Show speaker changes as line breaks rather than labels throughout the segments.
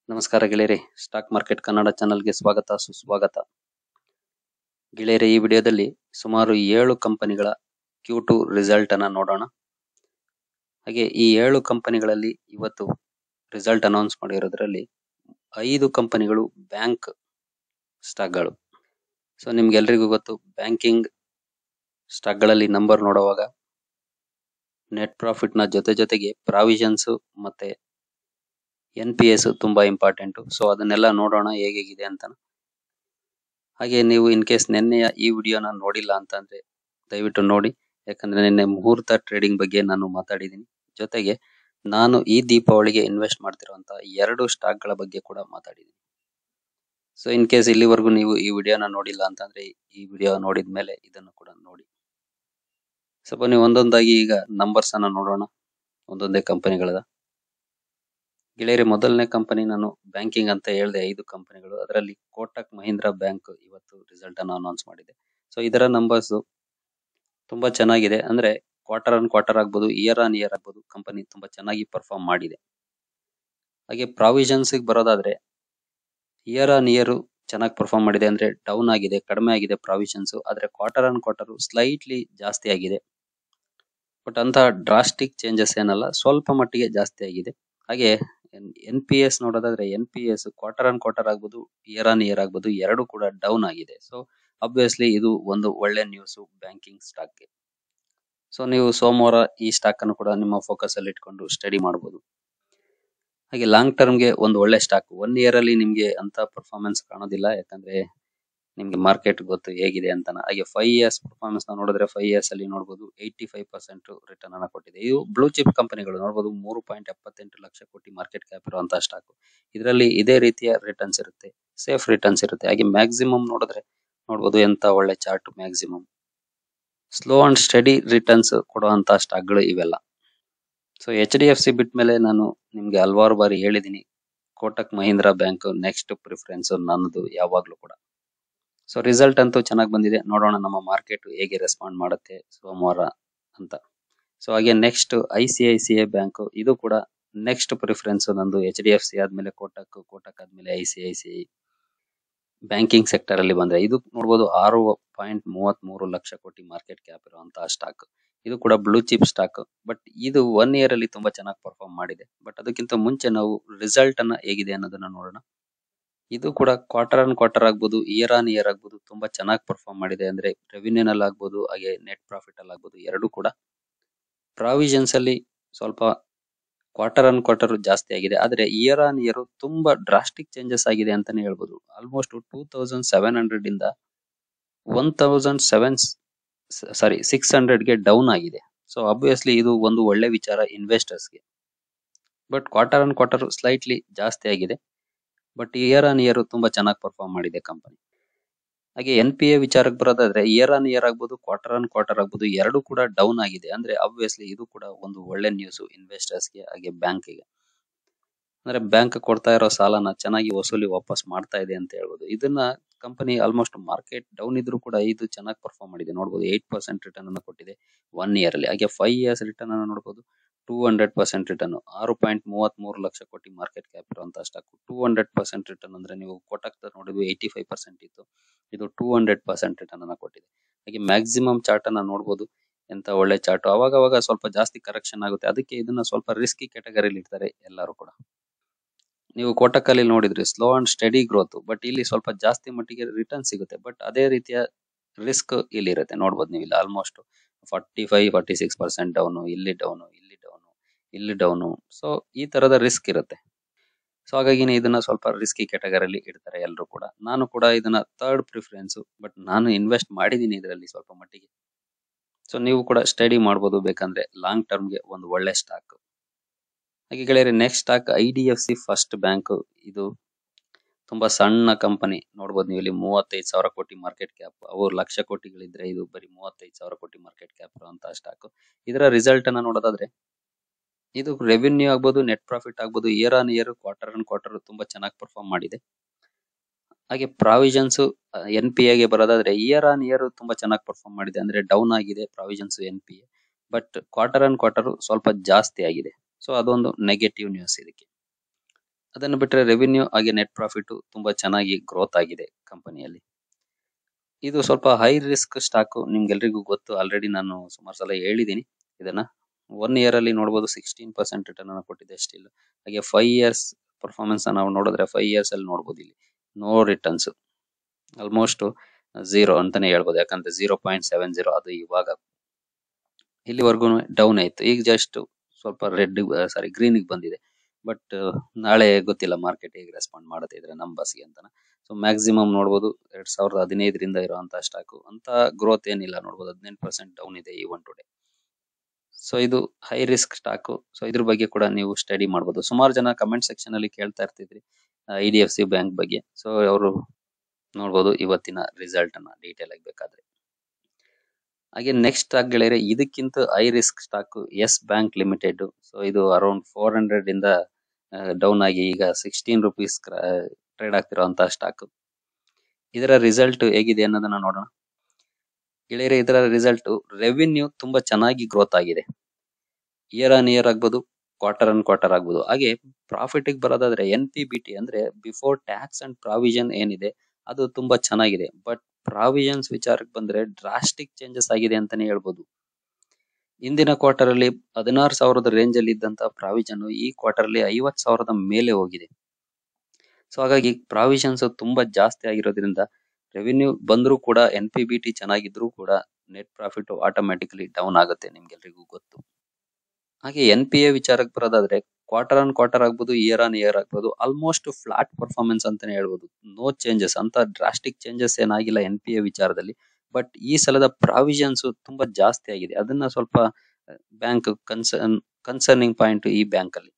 ನಮಸ್ಕಾರ ಗೆಳೆಯರಿ stock market Kannada ಚಾನಲ್ಗೆ ಸ್ವಾಗತ ಸುಸ್ವಾಗತ ಗೆಳೆಯರಿ ಈ ವಿಡಿಯೋದಲ್ಲಿ ಸುಮಾರು ಏಳು ಕಂಪನಿಗಳ ಕ್ಯೂ ಟು ರಿಸಲ್ಟ್ ಅನ್ನ ನೋಡೋಣ ಹಾಗೆ ಈ ಏಳು ಕಂಪನಿಗಳಲ್ಲಿ ಇವತ್ತು ರಿಸಲ್ಟ್ ಅನೌನ್ಸ್ ಮಾಡಿರೋದ್ರಲ್ಲಿ ಐದು ಕಂಪನಿಗಳು ಬ್ಯಾಂಕ್ ಸ್ಟಾಕ್ಗಳು ಸೊ ನಿಮ್ಗೆಲ್ರಿಗೂ ಗೊತ್ತು ಬ್ಯಾಂಕಿಂಗ್ ಸ್ಟಾಕ್ಗಳಲ್ಲಿ ನಂಬರ್ ನೋಡುವಾಗ ನೆಟ್ ಪ್ರಾಫಿಟ್ ನ ಜೊತೆ ಜೊತೆಗೆ ಪ್ರಾವಿಷನ್ಸ್ ಮತ್ತೆ ಎನ್ ಪಿ ಎಸ್ ತುಂಬಾ ಇಂಪಾರ್ಟೆಂಟ್ ಸೊ ಅದನ್ನೆಲ್ಲ ನೋಡೋಣ ಹೇಗಿದೆ ಅಂತ ಹಾಗೆ ನೀವು ಇನ್ ಕೇಸ್ ನಿನ್ನೆಯ ಈ ವಿಡಿಯೋನ ನೋಡಿಲ್ಲ ಅಂತಂದ್ರೆ ದಯವಿಟ್ಟು ನೋಡಿ ಯಾಕಂದ್ರೆ ನಿನ್ನೆ ಮುಹೂರ್ತ ಟ್ರೇಡಿಂಗ್ ಬಗ್ಗೆ ನಾನು ಮಾತಾಡಿದ್ದೀನಿ ಜೊತೆಗೆ ನಾನು ಈ ದೀಪಾವಳಿಗೆ ಇನ್ವೆಸ್ಟ್ ಮಾಡ್ತಿರುವಂತ ಎರಡು ಸ್ಟಾಕ್ ಗಳ ಬಗ್ಗೆ ಕೂಡ ಮಾತಾಡಿದ್ದೀನಿ ಸೊ ಇನ್ ಕೇಸ್ ಇಲ್ಲಿವರೆಗೂ ನೀವು ಈ ವಿಡಿಯೋನ ನೋಡಿಲ್ಲ ಅಂತಂದ್ರೆ ಈ ವಿಡಿಯೋ ನೋಡಿದ ಮೇಲೆ ಇದನ್ನು ಕೂಡ ನೋಡಿ ಸ್ವಲ್ಪ ನೀವು ಒಂದೊಂದಾಗಿ ಈಗ ನಂಬರ್ಸ್ ಅನ್ನ ನೋಡೋಣ ಒಂದೊಂದೇ ಕಂಪನಿಗಳದ ಗೆಳೆಯರಿ ಮೊದಲನೇ ಕಂಪನಿ ನಾನು ಬ್ಯಾಂಕಿಂಗ್ ಅಂತ ಹೇಳಿದೆ ಐದು ಕಂಪನಿಗಳು ಅದರಲ್ಲಿ ಕೋಟಕ್ ಮಹೀಂದ್ರ ಬ್ಯಾಂಕ್ ಇವತ್ತು ರಿಸಲ್ಟ್ ಅನ್ನು ಅನೌನ್ಸ್ ಮಾಡಿದೆ ಸೊ ಇದರ ನಂಬರ್ಸ್ ತುಂಬಾ ಚೆನ್ನಾಗಿದೆ ಅಂದ್ರೆ ಕ್ವಾರ್ಟರ್ ಆನ್ ಕ್ವಾರ್ಟರ್ ಆಗ್ಬೋದು ಇಯರ್ ಆನ್ ಇಯರ್ ಆಗ್ಬೋದು ಕಂಪನಿ ತುಂಬಾ ಚೆನ್ನಾಗಿ ಪರ್ಫಾರ್ಮ್ ಮಾಡಿದೆ ಹಾಗೆ ಪ್ರಾವಿಷನ್ಸ್ ಬರೋದಾದ್ರೆ ಇಯರ್ ಆನ್ ಇಯರ್ ಚೆನ್ನಾಗಿ ಪರ್ಫಾರ್ಮ್ ಮಾಡಿದೆ ಅಂದ್ರೆ ಡೌನ್ ಆಗಿದೆ ಕಡಿಮೆ ಆಗಿದೆ ಪ್ರಾವಿಷನ್ಸ್ ಆದ್ರೆ ಕ್ವಾರ್ಟರ್ ಆನ್ ಕ್ವಾರ್ಟರ್ ಸ್ಲೈಟ್ಲಿ ಜಾಸ್ತಿ ಆಗಿದೆ ಬಟ್ ಅಂತ ಡ್ರಾಸ್ಟಿಕ್ ಚೇಂಜಸ್ ಏನಲ್ಲ ಸ್ವಲ್ಪ ಮಟ್ಟಿಗೆ ಜಾಸ್ತಿ ಆಗಿದೆ ಹಾಗೆ ಎನ್ ಪಿ ಎಸ್ ನೋಡೋದಾದ್ರೆ N P S quarter on quarter ಆಗ್ಬೋದು ಇಯರ್ ಆನ್ ಇಯರ್ ಆಗ್ಬೋದು ಎರಡು ಕೂಡ ಡೌನ್ ಆಗಿದೆ ಸೊ ಅಬ್ವಿಯಸ್ಲಿ ಇದು ಒಂದು ಒಳ್ಳೆ ನ್ಯೂಸ್ ಬ್ಯಾಂಕಿಂಗ್ ಸ್ಟಾಕ್ ಗೆ ಸೊ ನೀವು ಸೋಮವಾರ ಈ ಸ್ಟಾಕ್ ಅನ್ನು ಕೂಡ ನಿಮ್ಮ ಫೋಕಸ್ ಅಲ್ಲಿ ಇಟ್ಕೊಂಡು ಸ್ಟಡಿ ಮಾಡಬಹುದು ಹಾಗೆ ಲಾಂಗ್ ಟರ್ಮ್ ಗೆ ಒಂದು ಒಳ್ಳೆ ಸ್ಟಾಕ್ ಒನ್ ಇಯರ್ ಅಲ್ಲಿ ನಿಮ್ಗೆ ಅಂತ ಪರ್ಫಾರ್ಮೆನ್ಸ್ ಕಾಣೋದಿಲ್ಲ ಯಾಕಂದ್ರೆ ನಿಮ್ಗೆ ಮಾರ್ಕೆಟ್ ಗೊತ್ತು ಹೇಗಿದೆ ಅಂತ ಹಾಗೆ ಫೈವ್ ಇಯರ್ಸ್ ಪರ್ಫಾರ್ಮೆನ್ಸ್ ನ ನೋಡಿದ್ರೆ ಫೈವ್ ಇಯರ್ಸ್ ಅಲ್ಲಿ ನೋಡಬಹುದು ಏಯ್ಟಿ ಫೈವ್ ಪರ್ಸೆಂಟ್ ರಿಟರ್ನ್ ಅನ್ನ ಕೊಟ್ಟಿದೆ ಇವು ಬ್ಲೂ ಚಿಪ್ ಕಂಪನಿಗಳು ನೋಡಬಹುದು ಮೂರು ಪಾಯಿಂಟ್ ಎಪ್ಪತ್ತೆಂಟು ಲಕ್ಷ ಕೋಟಿ ಮಾರ್ಕೆಟ್ ಕ್ಯಾಪ್ ಇರುವಂತಹ ಸ್ಟಾಕ್ ಇದರಲ್ಲಿ ಇದೇ ರೀತಿಯ ರಿಟರ್ನ್ಸ್ ಇರುತ್ತೆ ಸೇಫ್ ರಿಟರ್ನ್ಸ್ ಇರುತ್ತೆ ಹಾಗೆ ಮ್ಯಾಕ್ಸಿಮಮ್ ನೋಡಿದ್ರೆ ನೋಡಬಹುದು ಎಂತ ಒಳ್ಳೆ chart maximum slow and steady returns ಕೊಡುವಂತ ಸ್ಟಾಕ್ಗಳು ಇವೆಲ್ಲ so H D F C ಬಿಟ್ಟ ಮೇಲೆ ನಾನು ನಿಮ್ಗೆ ಹಲವಾರು ಬಾರಿ ಹೇಳಿದೀನಿ Kotak Mahindra bank next preference ನನ್ನದು ಯಾವಾಗ್ಲೂ ಕೂಡ ಸೊ ರಿಸಲ್ಟ್ ಅಂತೂ ಚೆನ್ನಾಗಿ ಬಂದಿದೆ ನೋಡೋಣ ನಮ್ಮ ಮಾರ್ಕೆಟ್ ಹೇಗೆ ರೆಸ್ಪಾಂಡ್ ಮಾಡುತ್ತೆ ಸೋಮವಾರ ಅಂತ ಸೊ ಹಾಗೆ next I C I C I bank ಇದು ಕೂಡ ನೆಕ್ಸ್ಟ್ ಪ್ರಿಫರೆನ್ಸ್ ನಂದು ಎಚ್ ಡಿ ಎಫ್ ಸಿ ಆದ್ಮೇಲೆ ಕೋಟಕ್ ಕೋಟಕ್ ಆದ್ಮೇಲೆ I C I C I banking sector ಅಲ್ಲಿ ಬಂದ್ರೆ ಇದು ನೋಡಬಹುದು ಆರು ಪಾಯಿಂಟ್ ಮೂವತ್ತ್ ಮೂರು ಲಕ್ಷ ಕೋಟಿ ಮಾರ್ಕೆಟ್ ಕ್ಯಾಪ್ ಇರುವಂತಹ ಸ್ಟಾಕ್ ಇದು ಕೂಡ ಬ್ಲೂ ಚಿಪ್ ಸ್ಟಾಕ್ ಬಟ್ ಇದು ಒನ್ ಇಯರ್ ಅಲ್ಲಿ ತುಂಬಾ ಚೆನ್ನಾಗಿ ಪರ್ಫಾರ್ಮ್ ಮಾಡಿದೆ ಬಟ್ ಅದಕ್ಕಿಂತ ಮುಂಚೆ ನಾವು ರಿಸಲ್ಟ್ ಅನ್ನ ಹೇಗಿದೆ ಅನ್ನೋದನ್ನ ನೋಡೋಣ ಇದು ಕೂಡ ಕ್ವಾರ್ಟರ್ ಆನ್ ಕ್ವಾರ್ಟರ್ ಆಗ್ಬೋದು ಇಯರ್ ಆನ್ ಇಯರ್ ಆಗ್ಬೋದು ತುಂಬಾ ಚೆನ್ನಾಗಿ ಪರ್ಫಾರ್ಮ್ ಮಾಡಿದೆ ಅಂದ್ರೆ ರೆವಿನ್ಯೂ ನಲ್ಲಿ ಆಗ್ಬೋದು ಹಾಗೆ ನೆಟ್ ಪ್ರಾಫಿಟ್ ಅಲ್ಲಿ ಆಗ್ಬೋದು ಎರಡು ಕೂಡ ಪ್ರಾವಿಷನ್ಸ್ ಅಲ್ಲಿ ಸ್ವಲ್ಪ ಕ್ವಾರ್ಟರ್ ಆನ್ ಕ್ವಾರ್ಟರ್ ಜಾಸ್ತಿ ಆಗಿದೆ ಆದ್ರೆ ಇಯರ್ ಆನ್ ಇಯರ್ ತುಂಬಾ ಡ್ರಾಸ್ಟಿಕ್ ಚೇಂಜಸ್ ಆಗಿದೆ ಅಂತಾನೆ ಹೇಳ್ಬೋದು almost two thousand seven hundred ಇಂದ one thousand seven sorry six hundred ಗೆ ಡೌನ್ ಆಗಿದೆ ಸೊ ಅಬ್ವಿಯಸ್ಲಿ ಇದು ಒಂದು ಒಳ್ಳೆ ವಿಚಾರ ಇನ್ವೆಸ್ಟರ್ಸ್ ಗೆ but quarter on quarter slightly ಜಾಸ್ತಿ ಆಗಿದೆ ಬಟ್ ಇಯರ್ ಆನ್ ಇಯರ್ ತುಂಬಾ ಚೆನ್ನಾಗಿ ಪರ್ಫಾರ್ಮ್ ಮಾಡಿದೆ ಕಂಪನಿ ಹಾಗೆ ಎನ್ ಪಿ ಎ ವಿಚಾರಕ್ಕೆ ಬರೋದಾದ್ರೆ ಇಯರ್ ಆನ್ ಇಯರ್ ಆಗ್ಬೋದು ಕ್ವಾರ್ಟರ್ ಆನ್ ಕ್ವಾರ್ಟರ್ ಆಗ್ಬೋದು ಎರಡು ಕೂಡ ಡೌನ್ ಆಗಿದೆ ಅಂದ್ರೆ ಅಬ್ವಿಯಸ್ಲಿ ಇದು ಕೂಡ ಒಂದು ಒಳ್ಳೆ ನ್ಯೂಸ್ ಇನ್ವೆಸ್ಟರ್ಸ್ ಗೆ ಹಾಗೆ ಬ್ಯಾಂಕ್ ಗೆ ಅಂದ್ರೆ ಬ್ಯಾಂಕ್ ಕೊಡ್ತಾ ಇರೋ ಸಾಲನ ಚೆನ್ನಾಗಿ ವಸೂಲಿ ವಾಪಸ್ ಮಾಡ್ತಾ ಇದೆ ಅಂತ ಹೇಳ್ಬೋದು ಇದನ್ನ ಕಂಪನಿ ಆಲ್ಮೋಸ್ಟ್ ಮಾರ್ಕೆಟ್ ಡೌನ್ ಇದ್ರೂ ಕೂಡ ಇದು ಚೆನ್ನಾಗಿ ಪರ್ಫಾರ್ಮ್ ಮಾಡಿದೆ ನೋಡಬಹುದು ಏಟ್ ಪರ್ಸೆಂಟ್ ರಿಟರ್ನ್ ಅನ್ನು ಕೊಟ್ಟಿದೆ ಒನ್ ಇಯರ್ ಅಲ್ಲಿ ಹಾಗೆ ಫೈವ್ ಇಯರ್ಸ್ ರಿಟರ್ನ್ ಅನ್ನು ನೋಡಬಹುದು ಟೂ ಹಂಡ್ರೆಡ್ ಪರ್ಸೆಂಟ್ ರಿಟರ್ನ್ ಆರು ಪಾಯಿಂಟ್ ಮೂವತ್ತ್ ಮೂರು ಲಕ್ಷ ಕೋಟಿ ಮಾರ್ಕೆಟ್ ಕ್ಯಾಪ್ ಇರುವಂತಹ stock two hundred percent return ಅಂದ್ರೆ ನೀವು ಕೊಟಕ್ ನೋಡಿದ್ವಿ ಏಯ್ಟಿ ಫೈವ್ ಪರ್ಸೆಂಟ್ ಇತ್ತು ಇದು ಟೂ ಹಂಡ್ರೆಡ್ ಪರ್ಸೆಂಟ್ ರಿಟರ್ನ್ ಅನ್ನ ಕೊಟ್ಟಿದೆ ಹಾಗೆ ಮ್ಯಾಕ್ಸಿಮಮ್ ಚಾರ್ಟ್ ಅನ್ನ ನೋಡಬಹುದು ಎಂತ ಒಳ್ಳೆ ಚಾರ್ಟ್ ಅವಾಗ ಅವಾಗ ಸ್ವಲ್ಪ ಜಾಸ್ತಿ ಕರೆಕ್ಷನ್ ಆಗುತ್ತೆ ಅದಕ್ಕೆ ಇದನ್ನ ಸ್ವಲ್ಪ ರಿಸ್ಕಿ ಕ್ಯಾಟಗರಿಲಿ ಇರ್ತಾರೆ ಎಲ್ಲರೂ ಕೂಡ ನೀವು ಕೋಟಕ್ ಅಲ್ಲಿ ನೋಡಿದ್ರಿ slow and steady growth but ಇಲ್ಲಿ ಸ್ವಲ್ಪ ಜಾಸ್ತಿ ಮಟ್ಟಿಗೆ ರಿಟರ್ನ್ ಸಿಗುತ್ತೆ ಬಟ್ ಅದೇ ರೀತಿಯ ರಿಸ್ಕ್ ಇಲ್ಲಿ ಇರುತ್ತೆ ನೋಡ್ಬೋದು ನೀವು ಇಲ್ಲಿ almost forty five forty six percent down ಇಲ್ಲಿ ಡೌನು ಇಲ್ಲಿ ಡೌನು ಇಲ್ಲಿ ಡೌನು ಸೊ ಈ ತರದ ರಿಸ್ಕ್ ಇರುತ್ತೆ ಸೊ ಹಾಗಾಗಿ ಇದನ್ನ ಸ್ವಲ್ಪ ರಿಸ್ಕಿ ಕ್ಯಾಟಗರಿಲಿ ಇಡ್ತಾರೆ ಎಲ್ಲರೂ ಕೂಡ ನಾನು ಕೂಡ ಇದನ್ನ ಥರ್ಡ್ ಪ್ರಿಫರೆನ್ಸ್ ಬಟ್ ನಾನು ಇನ್ವೆಸ್ಟ್ ಮಾಡಿದೀನಿ ಇದರಲ್ಲಿ ಸ್ವಲ್ಪ ಮಟ್ಟಿಗೆ ಸೊ ನೀವು ಕೂಡ ಸ್ಟಡಿ ಮಾಡ್ಬೋದು ಬೇಕಂದ್ರೆ ಲಾಂಗ್ ಟರ್ಮ್ಗೆ ಒಂದು ಒಳ್ಳೆ ಸ್ಟಾಕ್ ಹಾಗೆ ಗೆಳೆಯರೆ next stock I D F C first bank ಇದು ತುಂಬಾ ಸಣ್ಣ ಕಂಪನಿ ನೋಡ್ಬೋದು ನೀವು ಇಲ್ಲಿ ಮೂವತ್ತೈದು ಸಾವಿರ ಕೋಟಿ ಮಾರ್ಕೆಟ್ ಕ್ಯಾಪ್ ಅವ್ರು ಲಕ್ಷ ಕೋಟಿಗಳಿದ್ರೆ ಇದು ಬರೀ ಮೂವತ್ತೈದು ಸಾವಿರ ಕೋಟಿ ಮಾರ್ಕೆಟ್ ಕ್ಯಾಪ್ ಇರುವಂತಹ ಸ್ಟಾಕ್ ಇದರ ರಿಸಲ್ಟ್ ಅನ್ನ ನೋಡೋದಾದ್ರೆ ಇದು ರೆವಿನ್ಯೂ ಆಗ್ಬೋದು ನೆಟ್ ಪ್ರಾಫಿಟ್ ಆಗ್ಬೋದು year on year quarter on quarter ತುಂಬಾ ಚೆನ್ನಾಗಿ ಪರ್ಫಾರ್ಮ್ ಮಾಡಿದೆ ಹಾಗೆ ಪ್ರಾವಿಷನ್ಸ್ ಎನ್ ಪಿ ಎಗೆ ಬರೋದಾದ್ರೆ ಇಯರ್ ಆನ್ ಇಯರ್ ತುಂಬಾ ಚೆನ್ನಾಗಿ ಪರ್ಫಾರ್ಮ್ ಮಾಡಿದೆ ಅಂದ್ರೆ ಡೌನ್ ಆಗಿದೆ provisions N P A but quarter on quarter ಸ್ವಲ್ಪ ಜಾಸ್ತಿ ಆಗಿದೆ ಸೊ ಅದೊಂದು ನೆಗೆಟಿವ್ ನ್ಯೂಸ್ ಇದಕ್ಕೆ ಅದನ್ನು ಬಿಟ್ಟರೆ ರೆವಿನ್ಯೂ ಹಾಗೆ ನೆಟ್ ಪ್ರಾಫಿಟ್ ತುಂಬಾ ಚೆನ್ನಾಗಿ ಗ್ರೋತ್ ಆಗಿದೆ ಕಂಪನಿಯಲ್ಲಿ ಇದು ಸ್ವಲ್ಪ ಹೈ ರಿಸ್ಕ್ ಸ್ಟಾಕ್ ನಿಮ್ಗೆಲ್ರಿಗೂ ಗೊತ್ತು ಆಲ್ರೆಡಿ ನಾನು ಸುಮಾರು ಸಲ ಹೇಳಿದ್ದೀನಿ ಇದನ್ನ ಒನ್ ಇಯರ್ ಅಲ್ಲಿ ನೋಡಬಹುದು ಸಿಕ್ಸ್ಟೀನ್ ಪರ್ಸೆಂಟ್ ರಿಟರ್ನ್ ಅನ್ನು ಕೊಟ್ಟಿದೆ ಸ್ಟಿಲ್ ಹಾಗೆ ಫೈವ್ ಇಯರ್ಸ್ ಪರ್ಫಾರ್ಮೆನ್ಸ್ ನಾವು ನೋಡಿದ್ರೆ ಫೈವ್ ಇಯರ್ಸ್ ಅಲ್ಲಿ ನೋಡಬಹುದು ಇಲ್ಲಿ ನೋ ರಿಟರ್ನ್ಸ್ ಆಲ್ಮೋಸ್ಟ್ ಝೀರೋ ಅಂತಾನೆ ಹೇಳ್ಬೋದು ಯಾಕಂದ್ರೆ ಝೀರೋ ಪಾಯಿಂಟ್ ಸೆವೆನ್ ಜೀರೋ ಅದು ಇವಾಗ ಇಲ್ಲಿವರೆಗೂ ಡೌನ್ ಆಯ್ತು ಈಗ ಜಸ್ಟ್ ಸ್ವಲ್ಪ ರೆಡ್ ಸಾರಿ ಗ್ರೀನ್ ಬಂದಿದೆ ಬಟ್ ನಾಳೆ ಗೊತ್ತಿಲ್ಲ ಮಾರ್ಕೆಟ್ ಹೇಗೆ ರೆಸ್ಪಾಂಡ್ ಮಾಡುತ್ತೆ ಇದ್ರೆ ನಮ್ಮ ಬಸ್ಗೆ ಅಂತ ಸೊ ಮ್ಯಾಕ್ಸಿಮಮ್ ನೋಡಬಹುದು ಎರಡ್ ಸಾವಿರದ ಹದಿನೈದರಿಂದ ಇರುವಂತಹ ಸ್ಟಾಕ್ ಅಂತ ಗ್ರೋತ್ ಏನಿಲ್ಲ ನೋಡಬಹುದು ಹದಿನೆಂಟು ಪರ್ಸೆಂಟ್ ಡೌನ್ ಇದೆ ಈ ಒನ್ ಟುಡೇ ಸೊ ಇದು ಹೈ ರಿಸ್ಕ್ ಸ್ಟಾಕ್ ಸೊ ಇದ್ರ ಬಗ್ಗೆ ಕೂಡ ನೀವು ಸ್ಟಡಿ ಮಾಡಬಹುದು ಸುಮಾರು ಜನ ಕಮೆಂಟ್ ಸೆಕ್ಷನ್ ಅಲ್ಲಿ ಕೇಳ್ತಾ ಇರ್ತಿದ್ರಿ I D F C bank ಬಗ್ಗೆ ಸೊ ಅವರು ನೋಡಬಹುದು ಇವತ್ತಿನ ರಿಸಲ್ಟ್ ಅನ್ನ ಡೀಟೇಲ್ ಆಗಿ ಬೇಕಾದ್ರೆ ಹಾಗೆ ನೆಕ್ಸ್ಟ್ ಸ್ಟಾಕ್ ಗೆಳೆಯರೆ ಇದಕ್ಕಿಂತ high risk stock yes bank limited so ಇದು ಅರೌಂಡ್ ಫೋರ್ ಹಂಡ್ರೆಡ್ ಇಂದ ಡೌನ್ ಆಗಿ ಈಗ ಸಿಕ್ಸ್ಟೀನ್ ರುಪೀಸ್ ಟ್ರೇಡ್ ಆಗ್ತಿರುವಂತಹ ಸ್ಟಾಕ್ ಇದರ ರಿಸಲ್ಟ್ ಹೇಗಿದೆ ಅನ್ನೋದನ್ನ ನೋಡೋಣ ಗೆಳೆಯರೆ ಇದರ ರಿಸಲ್ಟ್ ರೆವಿನ್ಯೂ ತುಂಬಾ ಚೆನ್ನಾಗಿ ಗ್ರೋತ್ ಆಗಿದೆ ಇಯರ್ ಆನ್ ಇಯರ್ ಆಗ್ಬೋದು ಕ್ವಾರ್ಟರ್ ಅನ್ ಕ್ವಾರ್ಟರ್ ಆಗ್ಬೋದು ಹಾಗೆ ಪ್ರಾಫಿಟ್ ಬರೋದಾದ್ರೆ ಎನ್ ಪಿ ಬಿ ಟಿ ಅಂದ್ರೆ ಬಿಫೋರ್ ಟ್ಯಾಕ್ಸ್ ಅಂಡ್ ಪ್ರಾವಿಷನ್ ಏನಿದೆ ಅದು ತುಂಬಾ ಚೆನ್ನಾಗಿದೆ ಬಟ್ ಪ್ರಾವಿಷನ್ಸ್ ವಿಚಾರಕ್ಕೆ ಬಂದ್ರೆ ಡ್ರಾಸ್ಟಿಕ್ ಚೇಂಜಸ್ ಆಗಿದೆ ಅಂತಾನೆ ಹೇಳ್ಬೋದು ಇಂದಿನ ಕ್ವಾರ್ಟರ್ ಅಲ್ಲಿ ಹದಿನಾರು ಸಾವಿರದ ರೇಂಜ್ ಅಲ್ಲಿ ಇದ್ದಂತ ಪ್ರಾವಿಷನ್ ಈ ಕ್ವಾರ್ಟರ್ ಅಲ್ಲಿ ಐವತ್ ಸಾವಿರದ ಮೇಲೆ ಹೋಗಿದೆ ಸೊ ಹಾಗಾಗಿ ಪ್ರಾವಿಷನ್ಸ್ ತುಂಬಾ ಜಾಸ್ತಿ ಆಗಿರೋದ್ರಿಂದ ರೆವಿನ್ಯೂ ಬಂದರೂ ಕೂಡ ಎನ್ ಪಿ ಬಿ ಟಿ ಚೆನ್ನಾಗಿದ್ರು ಕೂಡ ನೆಟ್ ಪ್ರಾಫಿಟ್ ಆಟೋಮ್ಯಾಟಿಕಲಿ ಡೌನ್ ಆಗುತ್ತೆ ನಿಮ್ಗೆಲ್ರಿಗೂ ಗೊತ್ತು ಹಾಗೆ ಎನ್ ಪಿ ಎ ವಿಚಾರಕ್ಕೆ ಬರೋದಾದ್ರೆ ಕ್ವಾರ್ಟರ್ ಆನ್ ಕ್ವಾರ್ಟರ್ ಆಗ್ಬೋದು ಇಯರ್ ಆನ್ ಇಯರ್ ಆಗ್ಬೋದು ಆಲ್ಮೋಸ್ಟ್ ಫ್ಲಾಟ್ ಪರ್ಫಾರ್ಮೆನ್ಸ್ ಅಂತಾನೆ ಹೇಳ್ಬೋದು ನೋ ಚೇಂಜಸ್ ಅಂತ ಡ್ರಾಸ್ಟಿಕ್ ಚೇಂಜಸ್ ಏನಾಗಿಲ್ಲ ಎನ್ ಪಿ ಎ ವಿಚಾರದಲ್ಲಿ ಬಟ್ ಈ ಸಲದ ಪ್ರಾವಿಷನ್ಸ್ ತುಂಬಾ ಜಾಸ್ತಿ ಆಗಿದೆ ಅದನ್ನ ಸ್ವಲ್ಪ ಬ್ಯಾಂಕ್ ಕನ್ಸರ್ನ್ ಕನ್ಸರ್ನಿಂಗ್ ಪಾಯಿಂಟ್ ಈ ಬ್ಯಾಂಕ್ ಅಲ್ಲಿ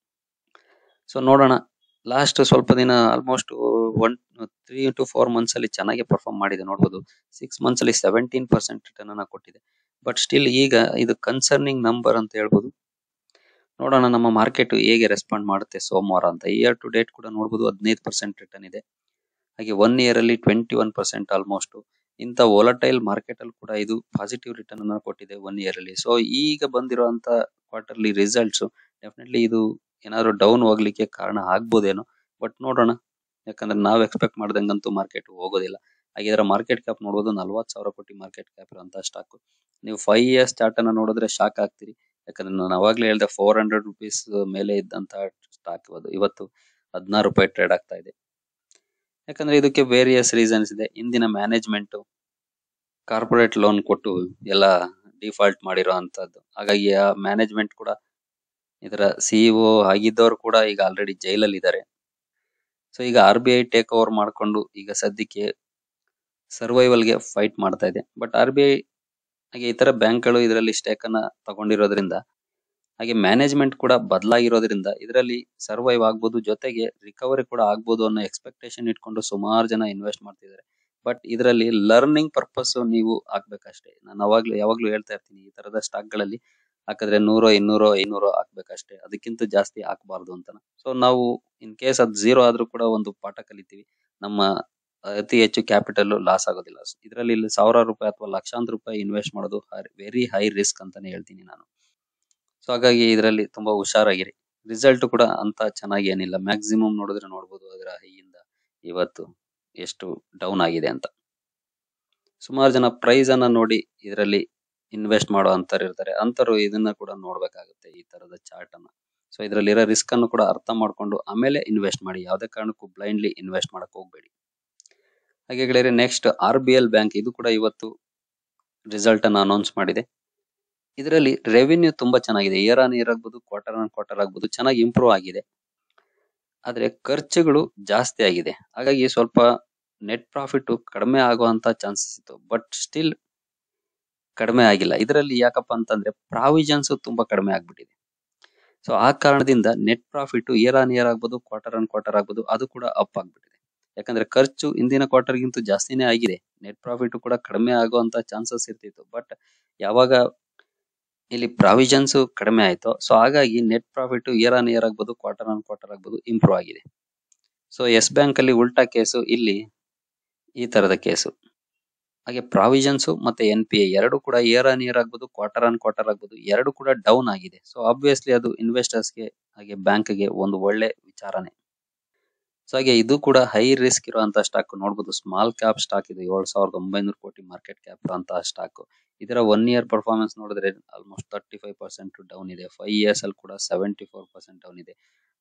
ಸೊ ನೋಡೋಣ ಲಾಸ್ಟ್ ಸ್ವಲ್ಪ ದಿನ almost one three to four months ಅಲ್ಲಿ ಚೆನ್ನಾಗಿ ಪರ್ಫಾರ್ಮ್ ಮಾಡಿದೆ ನೋಡಬಹುದು ಸಿಕ್ಸ್ ಮಂತ್ಸ್ ಅಲ್ಲಿ ಸೆವೆಂಟೀನ್ ಪರ್ಸೆಂಟ್ ರಿಟರ್ನ್ ಅನ್ನ ಕೊಟ್ಟಿದೆ ಬಟ್ ಸ್ಟಿಲ್ ಈಗ ಇದು ಕನ್ಸರ್ನಿಂಗ್ ನಂಬರ್ ಅಂತ ಹೇಳ್ಬೋದು ನೋಡೋಣ ನಮ್ಮ ಮಾರ್ಕೆಟ್ ಹೇಗೆ ರೆಸ್ಪಾಂಡ್ ಮಾಡುತ್ತೆ ಸೋಮವಾರ ಅಂತ ಇಯರ್ ಟು ಡೇಟ್ ಕೂಡ ನೋಡಬಹುದು ಹದಿನೈದು ಪರ್ಸೆಂಟ್ ರಿಟರ್ನ್ ಇದೆ ಹಾಗೆ ಒನ್ ಇಯರ್ ಅಲ್ಲಿ ಟ್ವೆಂಟಿ ಒನ್ ಪರ್ಸೆಂಟ್ ಆಲ್ಮೋಸ್ಟ್ ಇಂಥ ವೋಲಟೈಲ್ ಮಾರ್ಕೆಟ್ ಅಲ್ಲಿ ಕೂಡ ಇದು ಪಾಸಿಟಿವ್ ರಿಟರ್ನ್ ಅನ್ನ ಕೊಟ್ಟಿದೆ ಒನ್ ಇಯರ್ ಅಲ್ಲಿ ಸೊ ಈಗ ಬಂದಿರುವಂತ ಕ್ವಾರ್ಟರ್ಲಿ ರಿಸಲ್ಟ್ಸ್ ಡೆಫಿನೆಟ್ಲಿ ಇದು ಏನಾದ್ರು ಡೌನ್ ಹೋಗ್ಲಿಕ್ಕೆ ಕಾರಣ ಆಗ್ಬೋದೇನೋ ಬಟ್ ನೋಡೋಣ ಯಾಕಂದ್ರೆ ನಾವು ಎಕ್ಸ್ಪೆಕ್ಟ್ ಮಾಡ್ದಂಗಂತೂ ಮಾರ್ಕೆಟ್ ಹೋಗೋದಿಲ್ಲ ಹಾಗೆ ಇದರ ಮಾರ್ಕೆಟ್ ಕ್ಯಾಪ್ ನೋಡಬಹುದು ನಲ್ವತ್ತು ಸಾವಿರ ಕೋಟಿ ಮಾರ್ಕೆಟ್ ಕ್ಯಾಪ್ ಇರುವಂತಹ ಸ್ಟಾಕ್ ನೀವು ಫೈವ್ ಇಯರ್ಸ್ ಚಾರ್ಟ್ ಅನ್ನ ನೋಡಿದ್ರೆ ಶಾಕ್ ಆಗ್ತೀರಿ ಯಾಕಂದ್ರೆ ನಾನು ಅವಾಗ್ಲೇ ಹೇಳ್ದೆ ಫೋರ್ ಹಂಡ್ರೆಡ್ ರುಪೀಸ್ ಮೇಲೆ ಇದ್ದಂತಹ ಸ್ಟಾಕ್ ಅದು ಇವತ್ತು ಹದಿನಾರು ರೂಪಾಯಿ ಟ್ರೇಡ್ ಆಗ್ತಾ ಇದೆ ಯಾಕಂದ್ರೆ ಇದಕ್ಕೆ ವೇರಿಯಸ್ ರೀಸನ್ಸ್ ಇದೆ ಇಂದಿನ ಮ್ಯಾನೇಜ್ಮೆಂಟ್ ಕಾರ್ಪೊರೇಟ್ ಲೋನ್ ಕೊಟ್ಟು ಎಲ್ಲ ಡಿಫಾಲ್ಟ್ ಮಾಡಿರೋ ಅಂತದ್ದು ಹಾಗಾಗಿ ಆ ಮ್ಯಾನೇಜ್ಮೆಂಟ್ ಕೂಡ ಇದರ ಸಿಇಒ ಆಗಿದ್ದವರು ಕೂಡ ಈಗ ಆಲ್ರೆಡಿ ಜೈಲಲ್ಲಿ ಇದ್ದಾರೆ ಸೊ ಈಗ R B I take over ಮಾಡ್ಕೊಂಡು ಈಗ ಸದ್ಯಕ್ಕೆ ಸರ್ವೈವಲ್ಗೆ ಫೈಟ್ ಮಾಡ್ತಾ ಇದೆ ಬಟ್ ಆರ್ ಬಿ ಐ ಹಾಗೆ ಇತರ ಬ್ಯಾಂಕ್ಗಳು ಇದರಲ್ಲಿ ಸ್ಟೇಕ್ ಅನ್ನ ತಗೊಂಡಿರೋದ್ರಿಂದ ಹಾಗೆ ಮ್ಯಾನೇಜ್ಮೆಂಟ್ ಕೂಡ ಬದಲಾಗಿರೋದ್ರಿಂದ ಇದರಲ್ಲಿ ಸರ್ವೈವ್ ಆಗ್ಬೋದು ಜೊತೆಗೆ ರಿಕವರಿ ಕೂಡ ಆಗ್ಬೋದು ಅನ್ನೋ ಎಕ್ಸ್ಪೆಕ್ಟೇಷನ್ ಇಟ್ಕೊಂಡು ಸುಮಾರು ಜನ ಇನ್ವೆಸ್ಟ್ ಮಾಡ್ತಿದ್ದಾರೆ ಬಟ್ ಇದರಲ್ಲಿ ಲರ್ನಿಂಗ್ ಪರ್ಪಸ್ ನೀವು ಹಾಕ್ಬೇಕಷ್ಟೇ ನಾನು ಅವಾಗ್ಲೂ ಯಾವಾಗ್ಲೂ ಹೇಳ್ತಾ ಇರ್ತೀನಿ ಈ ತರದ ಸ್ಟಾಕ್ ಗಳಲ್ಲಿ ಹಾಕಿದ್ರೆ ನೂರೋ ಇನ್ನೂರೋ ಐನೂರೋ ಹಾಕ್ಬೇಕಷ್ಟೇ ಅದಕ್ಕಿಂತ ಜಾಸ್ತಿ ಹಾಕಬಾರ್ದು ಅಂತ ಸೊ ನಾವು ಇನ್ ಕೇಸ್ ಅದ್ ಝೀರೋ ಆದ್ರೂ ಕೂಡ ಒಂದು ಪಾಠ ಕಲಿತೀವಿ ನಮ್ಮ ಅತಿ ಹೆಚ್ಚು ಕ್ಯಾಪಿಟಲ್ ಲಾಸ್ ಆಗೋದಿಲ್ಲ ಇದರಲ್ಲಿ ಇಲ್ಲಿ ಸಾವಿರಾರು ರೂಪಾಯಿ ಅಥವಾ ಲಕ್ಷಾಂತರ ರೂಪಾಯಿ ಇನ್ವೆಸ್ಟ್ ಮಾಡೋದು ವೆರಿ ಹೈ ರಿಸ್ಕ್ ಅಂತಾನೆ ಹೇಳ್ತೀನಿ ನಾನು ಸೊ ಹಾಗಾಗಿ ಇದರಲ್ಲಿ ತುಂಬಾ ಹುಷಾರಾಗಿರಿ ರಿಸಲ್ಟ್ ಕೂಡ ಅಂತ ಚೆನ್ನಾಗಿ ಏನಿಲ್ಲ ಮ್ಯಾಕ್ಸಿಮಮ್ ನೋಡಿದ್ರೆ ನೋಡ್ಬೋದು ಅದರ ಹೈಯಿಂದ ಇವತ್ತು ಎಷ್ಟು ಡೌನ್ ಆಗಿದೆ ಅಂತ ಸುಮಾರು ಜನ ಪ್ರೈಸ್ ಅನ್ನ ನೋಡಿ ಇದರಲ್ಲಿ ಇನ್ವೆಸ್ಟ್ ಮಾಡೋ ಅಂತರ್ ಇರ್ತಾರೆ ಅಂತರು ಇದನ್ನ ಕೂಡ ನೋಡ್ಬೇಕಾಗುತ್ತೆ ಈ ತರದ ಚಾರ್ಟ್ ಅನ್ನ ಸೊ ಇದರಲ್ಲಿರೋ ರಿಸ್ಕ್ ಅನ್ನು ಕೂಡ ಅರ್ಥ ಮಾಡ್ಕೊಂಡು ಆಮೇಲೆ ಇನ್ವೆಸ್ಟ್ ಮಾಡಿ ಯಾವುದೇ ಕಾರಣಕ್ಕೂ ಬ್ಲೈಂಡ್ಲಿ ಇನ್ವೆಸ್ಟ್ ಮಾಡಕ್ ಹೋಗ್ಬೇಡಿ ಹಾಗೆ ಗೆಳೆಯರೆ next R B L bank ಇದು ಕೂಡ ಇವತ್ತು ರಿಸಲ್ಟ್ ಅನ್ನು ಅನೌನ್ಸ್ ಮಾಡಿದೆ ಇದರಲ್ಲಿ ರೆವಿನ್ಯೂ ತುಂಬಾ ಚೆನ್ನಾಗಿದೆ ಇಯರ್ ಆನ್ ಇಯರ್ ಆಗ್ಬೋದು ಕ್ವಾರ್ಟರ್ ಆನ್ ಕ್ವಾರ್ಟರ್ ಆಗ್ಬೋದು ಚೆನ್ನಾಗಿ ಇಂಪ್ರೂವ್ ಆಗಿದೆ ಆದ್ರೆ ಖರ್ಚುಗಳು ಜಾಸ್ತಿ ಆಗಿದೆ ಹಾಗಾಗಿ ಸ್ವಲ್ಪ ನೆಟ್ ಪ್ರಾಫಿಟ್ ಕಡಿಮೆ ಆಗುವಂತ ಚಾನ್ಸಸ್ ಇತ್ತು ಬಟ್ ಸ್ಟಿಲ್ ಕಡಿಮೆ ಆಗಿಲ್ಲ ಇದರಲ್ಲಿ ಯಾಕಪ್ಪ ಅಂತಂದ್ರೆ ಪ್ರಾವಿಷನ್ಸ್ ತುಂಬಾ ಕಡಿಮೆ ಆಗ್ಬಿಟ್ಟಿದೆ ಸೊ ಆ ಕಾರಣದಿಂದ net profit year on year ಆಗ್ಬೋದು ಕ್ವಾರ್ಟರ್ ಆನ್ ಕ್ವಾರ್ಟರ್ ಆಗ್ಬೋದು ಅದು ಕೂಡ ಅಪ್ ಆಗ್ಬಿಟ್ಟಿದೆ ಯಾಕಂದ್ರೆ ಖರ್ಚು ಇಂದಿನ ಕ್ವಾರ್ಟರ್ ಗಿಂತ ಜಾಸ್ತಿನೇ ಆಗಿದೆ ನೆಟ್ ಪ್ರಾಫಿಟ್ ಕೂಡ ಕಡಿಮೆ ಆಗುವಂತ ಚಾನ್ಸಸ್ ಇರ್ತಿತ್ತು ಬಟ್ ಯಾವಾಗ ಇಲ್ಲಿ ಪ್ರಾವಿಷನ್ಸ್ ಕಡಿಮೆ ಆಯ್ತು ಸೊ ಹಾಗಾಗಿ net profit year on year ಆಗ್ಬೋದು ಕ್ವಾರ್ಟರ್ ಆನ್ ಕ್ವಾರ್ಟರ್ ಆಗ್ಬೋದು ಇಂಪ್ರೂವ್ ಆಗಿದೆ ಸೊ ಎಸ್ ಬ್ಯಾಂಕ್ ಅಲ್ಲಿ ಉಲ್ಟಾ ಕೇಸು ಇಲ್ಲಿ ಈ ತರದ ಕೇಸು ಹಾಗೆ ಪ್ರಾವಿಷನ್ಸ್ ಮತ್ತೆ ಎನ್ ಪಿ ಎ ಎರಡು ಕೂಡ ಇಯರ್ ಆನ್ ಇಯರ್ ಆಗ್ಬೋದು ಕ್ವಾರ್ಟರ್ ಆನ್ ಕ್ವಾರ್ಟರ್ ಆಗ್ಬೋದು ಎರಡು ಕೂಡ ಡೌನ್ ಆಗಿದೆ ಸೊ ಆಬ್ವಿಯಸ್ಲಿ ಅದು ಇನ್ವೆಸ್ಟರ್ಸ್ಗೆ ಹಾಗೆ ಬ್ಯಾಂಕ್ಗೆ ಒಂದು ಒಳ್ಳೆ ವಿಚಾರನೆ ಸೊ ಹಾಗೆ ಇದು ಕೂಡ ಹೈ ರಿಸ್ಕ್ ಇರುವಂತಹ ಸ್ಟಾಕ್ ನೋಡಬಹುದು ಸ್ಮಾಲ್ ಕ್ಯಾಪ್ ಸ್ಟಾಕ್ ಇದು ಏಳ್ ಸಾವಿರದ ಒಂಬೈನೂರು ಕೋಟಿ ಮಾರ್ಕೆಟ್ ಕ್ಯಾಪ್ ಇರುವಂತಹ ಸ್ಟಾಕ್ ಇದರ ಒನ್ ಇಯರ್ ಪರ್ಫಾರ್ಮೆನ್ಸ್ ನೋಡಿದ್ರೆ almost thirty five percent down ಇದೆ ಫೈವ್ ಇಯರ್ಸ್ ಅಲ್ಲಿ ಕೂಡ ಸೆವೆಂಟಿ ಫೋರ್ ಪರ್ಸೆಂಟ್ ಡೌನ್ ಇದೆ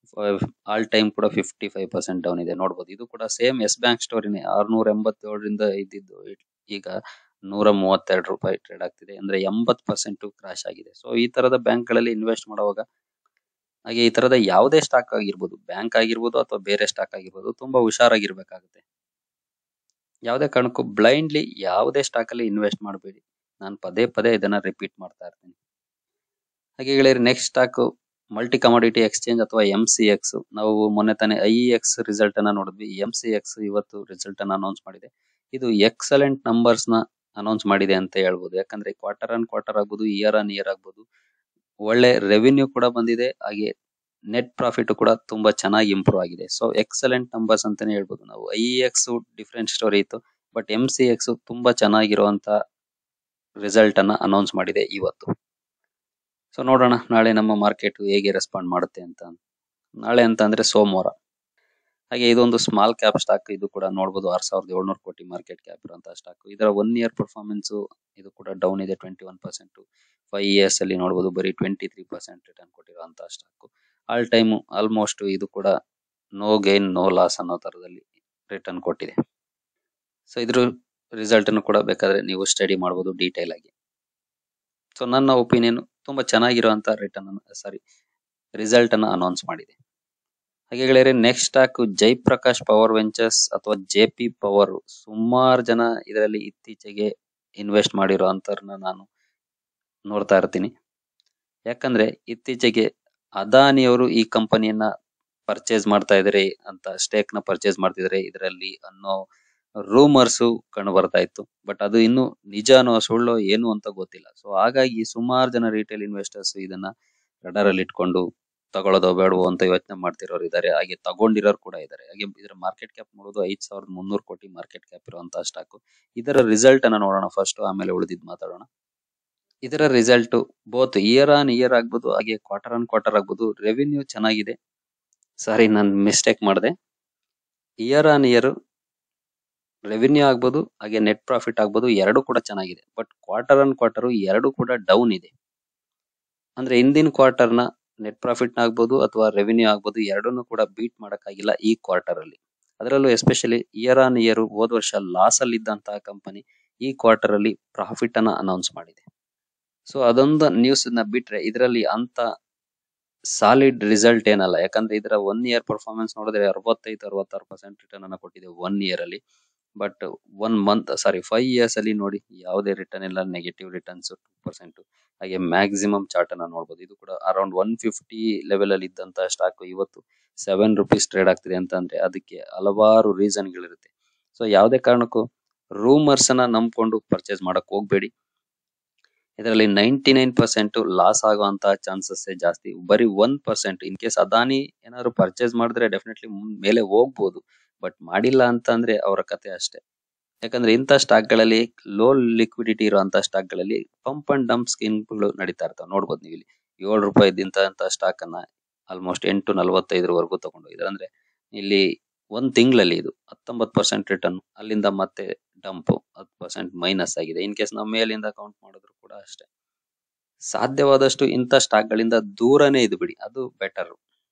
ಆಲ್ ಟೈಮ್ ಕೂಡ ಫಿಫ್ಟಿ ಫೈವ್ ಪರ್ಸೆಂಟ್ ಡೌನ್ ಇದೆ ನೋಡಬಹುದು ಇದು ಕೂಡ ಸೇಮ್ ಎಸ್ ಬ್ಯಾಂಕ್ ಸ್ಟೋರಿನೇ ಆರ್ನೂರ ಎಂಬತ್ತೇಳರಿಂದ ಇದ್ದಿದ್ದು ಈಗ ನೂರ ಮೂವತ್ತೆರಡು ರೂಪಾಯಿ ಟ್ರೇಡ್ ಆಗ್ತಿದೆ ಅಂದ್ರೆ ಎಂಬತ್ ಪರ್ಸೆಂಟ್ ಕ್ರಾಶ್ ಆಗಿದೆ ಸೊ ಈ ತರದ ಬ್ಯಾಂಕ್ ಗಳಲ್ಲಿ ಇನ್ವೆಸ್ಟ್ ಮಾಡುವಾಗ ಹಾಗೆ ಈ ತರದ ಯಾವುದೇ ಸ್ಟಾಕ್ ಆಗಿರ್ಬೋದು ಬ್ಯಾಂಕ್ ಆಗಿರ್ಬೋದು ಅಥವಾ ಬೇರೆ ಸ್ಟಾಕ್ ಆಗಿರ್ಬೋದು ತುಂಬಾ ಹುಷಾರಾಗಿರ್ಬೇಕಾಗುತ್ತೆ ಯಾವುದೇ ಕಾರಣಕ್ಕೂ ಬ್ಲೈಂಡ್ಲಿ ಯಾವುದೇ ಸ್ಟಾಕ್ ಅಲ್ಲಿ ಇನ್ವೆಸ್ಟ್ ಮಾಡಬೇಡಿ ನಾನು ಪದೇ ಪದೇ ಇದನ್ನ ರಿಪೀಟ್ ಮಾಡ್ತಾ ಇರ್ತೀನಿ ಹಾಗೆ ಗೆಳೆಯರಿ next stock multi commodity exchange ಅಥವಾ ಎಂ ಸಿ ಎಕ್ಸ್ ನಾವು ಮೊನ್ನೆ ತಾನೇ ಐ ಎಕ್ಸ್ ರಿಸಲ್ಟ್ ಅನ್ನ ನೋಡಿದ್ವಿ ಎಂ ಸಿ ಎಕ್ಸ್ ಇವತ್ತು ರಿಸಲ್ಟ್ ಅನ್ನ ಅನೌನ್ಸ್ ಮಾಡಿದೆ ಇದು ಎಕ್ಸಲೆಂಟ್ ನಂಬರ್ಸ್ ನ ಅನೌನ್ಸ್ ಮಾಡಿದೆ ಅಂತ ಹೇಳ್ಬೋದು ಯಾಕಂದ್ರೆ ಕ್ವಾರ್ಟರ್ ಆನ್ ಕ್ವಾರ್ಟರ್ ಆಗ್ಬೋದು ಇಯರ್ ಆನ್ ಇಯರ್ ಆಗ್ಬೋದು ಒಳ್ಳೆ ರೆವಿನ್ಯೂ ಕೂಡ ಬಂದಿದೆ ಹಾಗೆ ನೆಟ್ ಪ್ರಾಫಿಟ್ ಕೂಡ ತುಂಬಾ ಚೆನ್ನಾಗಿ ಇಂಪ್ರೂವ್ ಆಗಿದೆ ಸೊ ಎಕ್ಸಲೆಂಟ್ ನಂಬರ್ಸ್ ಅಂತಾನೆ ಹೇಳ್ಬೋದು ನಾವು ಐ ಎಕ್ಸ್ ಡಿಫ್ರೆಂಟ್ ಸ್ಟೋರಿ ಇತ್ತು ಬಟ್ ಎಂ ಸಿ ಎಕ್ಸ್ ತುಂಬಾ ಚೆನ್ನಾಗಿರುವಂತ ರಿಸಲ್ಟ್ ಅನ್ನ ಅನೌನ್ಸ್ ಮಾಡಿದೆ ಇವತ್ತು ಸೊ ನೋಡೋಣ ನಾಳೆ ನಮ್ಮ ಮಾರ್ಕೆಟ್ ಹೇಗೆ ರೆಸ್ಪಾಂಡ್ ಮಾಡುತ್ತೆ ಅಂತ ನಾಳೆ ಅಂತ ಅಂದ್ರೆ ಸೋಮವಾರ ಹಾಗೆ ಇದೊಂದು ಸ್ಮಾಲ್ ಕ್ಯಾಪ್ ಸ್ಟಾಕ್ ಇದು ಕೂಡ ನೋಡಬಹುದು ಆರ್ ಸಾವಿರದ ಏಳ್ನೂರು ಕೋಟಿ ಮಾರ್ಕೆಟ್ ಕ್ಯಾಪ್ ಇರುವಂತಹ ಸ್ಟಾಕ್ ಇದರ ಒನ್ ಇಯರ್ ಪರ್ಫಾರ್ಮೆನ್ಸ್ ಇದು ಕೂಡ ಡೌನ್ ಇದೆ twenty one percent five years ಅಲ್ಲಿ ನೋಡಬಹುದು ಬರೀ ಟ್ವೆಂಟಿ ತ್ರೀ ಪರ್ಸೆಂಟ್ ರಿಟರ್ನ್ ಕೊಟ್ಟಿರುವಂತಹ ಸ್ಟಾಕ್ ಆಲ್ ಟೈಮ್ ಆಲ್ಮೋಸ್ಟ್ ಇದು ಕೂಡ ನೋ ಗೈನ್ ನೋ ಲಾಸ್ ಅನ್ನೋ ತರದಲ್ಲಿ ರಿಟರ್ನ್ ಕೊಟ್ಟಿದೆ ಸೊ ಇದ್ರ ರಿಸಲ್ಟ್ ಅನ್ನು ಕೂಡ ಬೇಕಾದ್ರೆ ನೀವು ಸ್ಟಡಿ ಮಾಡಬಹುದು ಡೀಟೇಲ್ ಆಗಿ ಸೊ ನನ್ನ ಒಪಿನಿಯನ್ ತುಂಬಾ ಚೆನ್ನಾಗಿರುವಂತ ರಿಟರ್ನ್ ಸಾರಿ ರಿಸಲ್ಟ್ ಅನ್ನ ಅನೌನ್ಸ್ ಮಾಡಿದೆ ಹಾಗೆ ಗೆಳೆಯರೆ next stock Jaiprakash power ventures ಅಥವಾ ಜೆ ಪಿ ಪವರ್ ಸುಮಾರು ಜನ ಇದರಲ್ಲಿ ಇತ್ತೀಚೆಗೆ ಇನ್ವೆಸ್ಟ್ ಮಾಡಿರೋ ಅಂತರ್ನ ನಾನು ನೋಡ್ತಾ ಇರ್ತೀನಿ ಯಾಕಂದ್ರೆ ಇತ್ತೀಚೆಗೆ ಅದಾನಿಯವರು ಈ ಕಂಪನಿಯನ್ನ ಪರ್ಚೇಸ್ ಮಾಡ್ತಾ ಇದಾರೆ ಅಂತ ಸ್ಟೇಕ್ ನ ಪರ್ಚೇಸ್ ಮಾಡ್ತಿದ್ದಾರೆ ಇದರಲ್ಲಿ ಅನ್ನೋ ರೂಮರ್ಸ್ ಕಂಡು ಬರ್ತಾ ಇತ್ತು ಬಟ್ ಅದು ಇನ್ನು ನಿಜಾನೋ ಸುಳ್ಳೋ ಏನು ಅಂತ ಗೊತ್ತಿಲ್ಲ ಸೊ ಹಾಗಾಗಿ ಸುಮಾರು ಜನ ರಿಟೇಲ್ ಇನ್ವೆಸ್ಟರ್ಸ್ ಇದನ್ನ ರಡಾರ್ ಅಲ್ಲಿ ಇಟ್ಕೊಂಡು ತಗೊಳ್ಳೋದೋ ಬೇಡವೋ ಅಂತ ಯೋಚನೆ ಮಾಡ್ತಿರೋರು ಇದ್ದಾರೆ ಹಾಗೆ ತಗೊಂಡಿರೋರು ಕೂಡ ಇದ್ದಾರೆ ಹಾಗೆ ಇದರ ಮಾರ್ಕೆಟ್ ಕ್ಯಾಪ್ ನೋಡೋದು ಐದ್ ಸಾವಿರದ ಮುನ್ನೂರು ಕೋಟಿ ಮಾರ್ಕೆಟ್ ಕ್ಯಾಪ್ ಇರುವಂತಹ ಸ್ಟಾಕ್ ಇದರ ರಿಸಲ್ಟ್ ಅನ್ನ ನೋಡೋಣ ಫಸ್ಟ್ ಆಮೇಲೆ ಉಳಿದಿದ್ ಮಾತಾಡೋಣ ಇದರ result both year on year ಆಗ್ಬೋದು ಹಾಗೆ ಕ್ವಾರ್ಟರ್ ಆನ್ ಕ್ವಾರ್ಟರ್ ಆಗ್ಬೋದು ರೆವಿನ್ಯೂ ಚೆನ್ನಾಗಿದೆ ಸಾರಿ ನಾನು ಮಿಸ್ಟೇಕ್ ಮಾಡಿದೆ ಇಯರ್ ಆನ್ ಇಯರ್ ರೆವಿನ್ಯೂ ಆಗ್ಬೋದು ಹಾಗೆ ನೆಟ್ ಪ್ರಾಫಿಟ್ ಆಗ್ಬೋದು ಎರಡು ಕೂಡ ಚೆನ್ನಾಗಿದೆ ಬಟ್ ಕ್ವಾರ್ಟರ್ ಆನ್ ಕ್ವಾರ್ಟರ್ ಎರಡು ಕೂಡ ಡೌನ್ ಇದೆ ಅಂದ್ರೆ ಹಿಂದಿನ ಕ್ವಾರ್ಟರ್ ನ ನೆಟ್ ಪ್ರಾಫಿಟ್ ಆಗ್ಬೋದು ಅಥವಾ ರೆವಿನ್ಯೂ ಆಗ್ಬೋದು ಎರಡನ್ನೂ ಕೂಡ ಬೀಟ್ ಮಾಡಕ್ಕಾಗಿಲ್ಲ ಈ ಕ್ವಾರ್ಟರ್ ಅಲ್ಲಿ ಅದರಲ್ಲೂ ಎಸ್ಪೆಷಲಿ ಇಯರ್ ಆನ್ ಇಯರ್ ಹೋದ ವರ್ಷ ಲಾಸ್ ಅಲ್ಲಿ ಇದ್ದಂತಹ ಕಂಪನಿ ಈ ಕ್ವಾರ್ಟರ್ ಅಲ್ಲಿ ಪ್ರಾಫಿಟ್ ಅನ್ನ ಅನೌನ್ಸ್ ಮಾಡಿದೆ ಸೊ ಅದೊಂದು ನ್ಯೂಸ್ ನ ಬಿಟ್ರೆ ಇದರಲ್ಲಿ ಅಂತ ಸಾಲಿಡ್ ರಿಸಲ್ಟ್ ಏನಲ್ಲ ಯಾಕಂದ್ರೆ ಇದರ ಒನ್ ಇಯರ್ ಪರ್ಫಾರ್ಮೆನ್ಸ್ ನೋಡಿದ್ರೆ ಅರವತ್ತೈದು ಅರವತ್ತಾರು ಪರ್ಸೆಂಟ್ ರಿಟರ್ನ್ ಅನ್ನ ಕೊಟ್ಟಿದೆ ಒನ್ ಇಯರ್ ಅಲ್ಲಿ but one month sorry five years ಅಲ್ಲಿ ನೋಡಿ ಯಾವುದೇ ರಿಟರ್ನ್ ಇಲ್ಲ ನೆಗೆಟಿವ್ ರಿಟರ್ನ್ಸ್ ಟೂ ಪರ್ಸೆಂಟ್ ಹಾಗೆ ಮ್ಯಾಕ್ಸಿಮಮ್ ಚಾರ್ಟ್ ಅನ್ನ ನೋಡಬಹುದು ಇದು ಕೂಡ ಅರೌಂಡ್ ಒನ್ ಫಿಫ್ಟಿ ಲೆವೆಲ್ ಅಲ್ಲಿ ಇದ್ದಂತಹ ಸ್ಟಾಕ್ ಇವತ್ತು ಸೆವೆನ್ ರುಪೀಸ್ ಟ್ರೇಡ್ ಆಗ್ತಿದೆ ಅಂತ ಅಂದ್ರೆ ಅದಕ್ಕೆ ಹಲವಾರು ರೀಸನ್ ಗಳಿರುತ್ತೆ ಸೊ ಯಾವುದೇ ಕಾರಣಕ್ಕೂ ರೂಮರ್ಸ್ ಅನ್ನ ನಂಬ್ಕೊಂಡು ಪರ್ಚೇಸ್ ಮಾಡಕ್ ಹೋಗ್ಬೇಡಿ ಇದರಲ್ಲಿ ನೈಂಟಿ ನೈನ್ ಪರ್ಸೆಂಟ್ ಲಾಸ್ ಆಗುವಂತಹ ಚಾನ್ಸಸ್ ಜಾಸ್ತಿ ಬರೀ one percent in case Adani ಏನಾದ್ರು ಪರ್ಚೇಸ್ ಮಾಡಿದ್ರೆ ಡೆಫಿನೆಟ್ಲಿ ಮೇಲೆ ಹೋಗ್ಬೋದು ಬಟ್ ಮಾಡಿಲ್ಲ ಅಂತ ಅಂದ್ರೆ ಅವರ ಕತೆ ಅಷ್ಟೇ ಯಾಕಂದ್ರೆ ಇಂಥ ಸ್ಟಾಕ್ ಗಳಲ್ಲಿ ಲೋ ಲಿಕ್ವಿಡಿಟಿ ಇರುವಂತಹ ಸ್ಟಾಕ್ ಗಳಲ್ಲಿ ಪಂಪ್ ಅಂಡ್ ಡಂಪ್ ಸ್ಕೀಮ್ಗಳು ನಡೀತಾ ಇರ್ತಾವೆ ನೋಡ್ಬೋದು ನೀವು ಇಲ್ಲಿ ಏಳು ರೂಪಾಯಿ ಇದ್ದಂತ ಸ್ಟಾಕ್ ಅನ್ನ ಆಲ್ಮೋಸ್ಟ್ ಎಂಟು ನಲವತ್ತೈದರವರೆಗೂ ತಗೊಂಡೋಗಿದ್ದಾರೆ ಅಂದ್ರೆ ಇಲ್ಲಿ ಒಂದ್ ತಿಂಗಳಲ್ಲಿ ಇದು ಹತ್ತೊಂಬತ್ತು ಪರ್ಸೆಂಟ್ ರಿಟರ್ನ್ ಅಲ್ಲಿಂದ ಮತ್ತೆ ಡಂಪ್ ಹತ್ತು ಪರ್ಸೆಂಟ್ ಮೈನಸ್ ಆಗಿದೆ ಇನ್ ಕೇಸ್ ನಾವು ಮೇಲಿಂದ ಕೌಂಟ್ ಮಾಡಿದ್ರು ಕೂಡ ಅಷ್ಟೇ ಸಾಧ್ಯವಾದಷ್ಟು ಇಂಥ ಸ್ಟಾಕ್ ಗಳಿಂದ ದೂರನೇ ಇದು ಬಿಡಿ ಅದು ಬೆಟರ್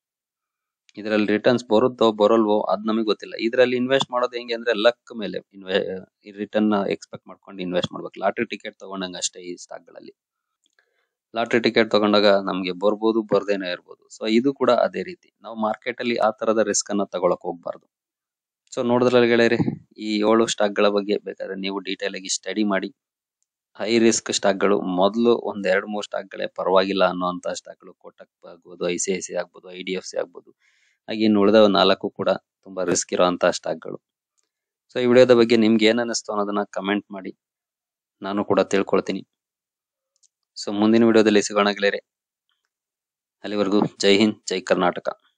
ಇದರಲ್ಲಿ ರಿಟರ್ನ್ಸ್ ಬರುತ್ತೋ ಬರಲ್ವೋ ಅದ್ ನಮಗೆ ಗೊತ್ತಿಲ್ಲ ಇದರಲ್ಲಿ ಇನ್ವೆಸ್ಟ್ ಮಾಡೋದು ಹೆಂಗೆ ಅಂದ್ರೆ ಲಕ್ ಮೇಲೆ ರಿಟರ್ನ್ ಎಕ್ಸ್ಪೆಕ್ಟ್ ಮಾಡ್ಕೊಂಡು ಇನ್ವೆಸ್ಟ್ ಮಾಡ್ಬೇಕು ಲಾಟ್ರಿ ಟಿಕೆಟ್ ತಗೊಂಡಂಗ ಅಷ್ಟೇ ಈ ಸ್ಟಾಕ್ ಗಳಲ್ಲಿ ಲಾಟ್ರಿ ಟಿಕೆಟ್ ತಗೊಂಡಾಗ ನಮ್ಗೆ ಬರ್ಬೋದು ಬರ್ದೇನೋ ಇರ್ಬೋದು ಸೊ ಇದು ಕೂಡ ಅದೇ ರೀತಿ ನಾವು ಮಾರ್ಕೆಟ್ ಅಲ್ಲಿ ಆ ತರದ ರಿಸ್ಕ್ ಅನ್ನ ತಗೊಳಕ್ ಹೋಗ್ಬಾರ್ದು ಸೊ ನೋಡಿದ್ರಲ್ಲಿ ಗೆಳೆಯರಿ ಈ ಏಳು ಸ್ಟಾಕ್ ಗಳ ಬಗ್ಗೆ ಬೇಕಾದ್ರೆ ನೀವು ಡೀಟೇಲ್ ಆಗಿ ಸ್ಟಡಿ ಮಾಡಿ ಹೈ ರಿಸ್ಕ್ ಸ್ಟಾಕ್ ಗಳು ಮೊದಲು ಒಂದ್ ಎರಡ್ ಮೂರ್ ಸ್ಟಾಕ್ ಗಳೇ ಪರವಾಗಿಲ್ಲ ಅನ್ನುವಂತ ಸ್ಟಾಕ್ ಗಳು ಕೋಟಕ್ ಆಗ್ಬೋದು ಐ ಸಿ ಐ ಸಿ ಆಗ್ಬೋದು ಐ ಡಿ ಎಫ್ ಸಿ ಆಗ್ಬೋದು ಹಾಗೆ ಇನ್ನು ಉಳಿದ ನಾಲ್ಕು ಕೂಡ ತುಂಬಾ ರಿಸ್ಕ್ ಇರುವಂತಹ ಸ್ಟಾಕ್ ಗಳು ಸೊ ಈ ವಿಡಿಯೋದ ಬಗ್ಗೆ ನಿಮ್ಗೆ ಏನ್ ಅನಿಸ್ತು ಅನ್ನೋದನ್ನ ಕಮೆಂಟ್ ಮಾಡಿ ನಾನು ಕೂಡ ತಿಳ್ಕೊಳ್ತೀನಿ ಸೊ ಮುಂದಿನ ವಿಡಿಯೋದಲ್ಲಿ ಸಿಗೋಣ ಗೆಳೆಯರೆ ಅಲ್ಲಿವರೆಗೂ ಜೈ ಹಿಂದ್ ಜೈ ಕರ್ನಾಟಕ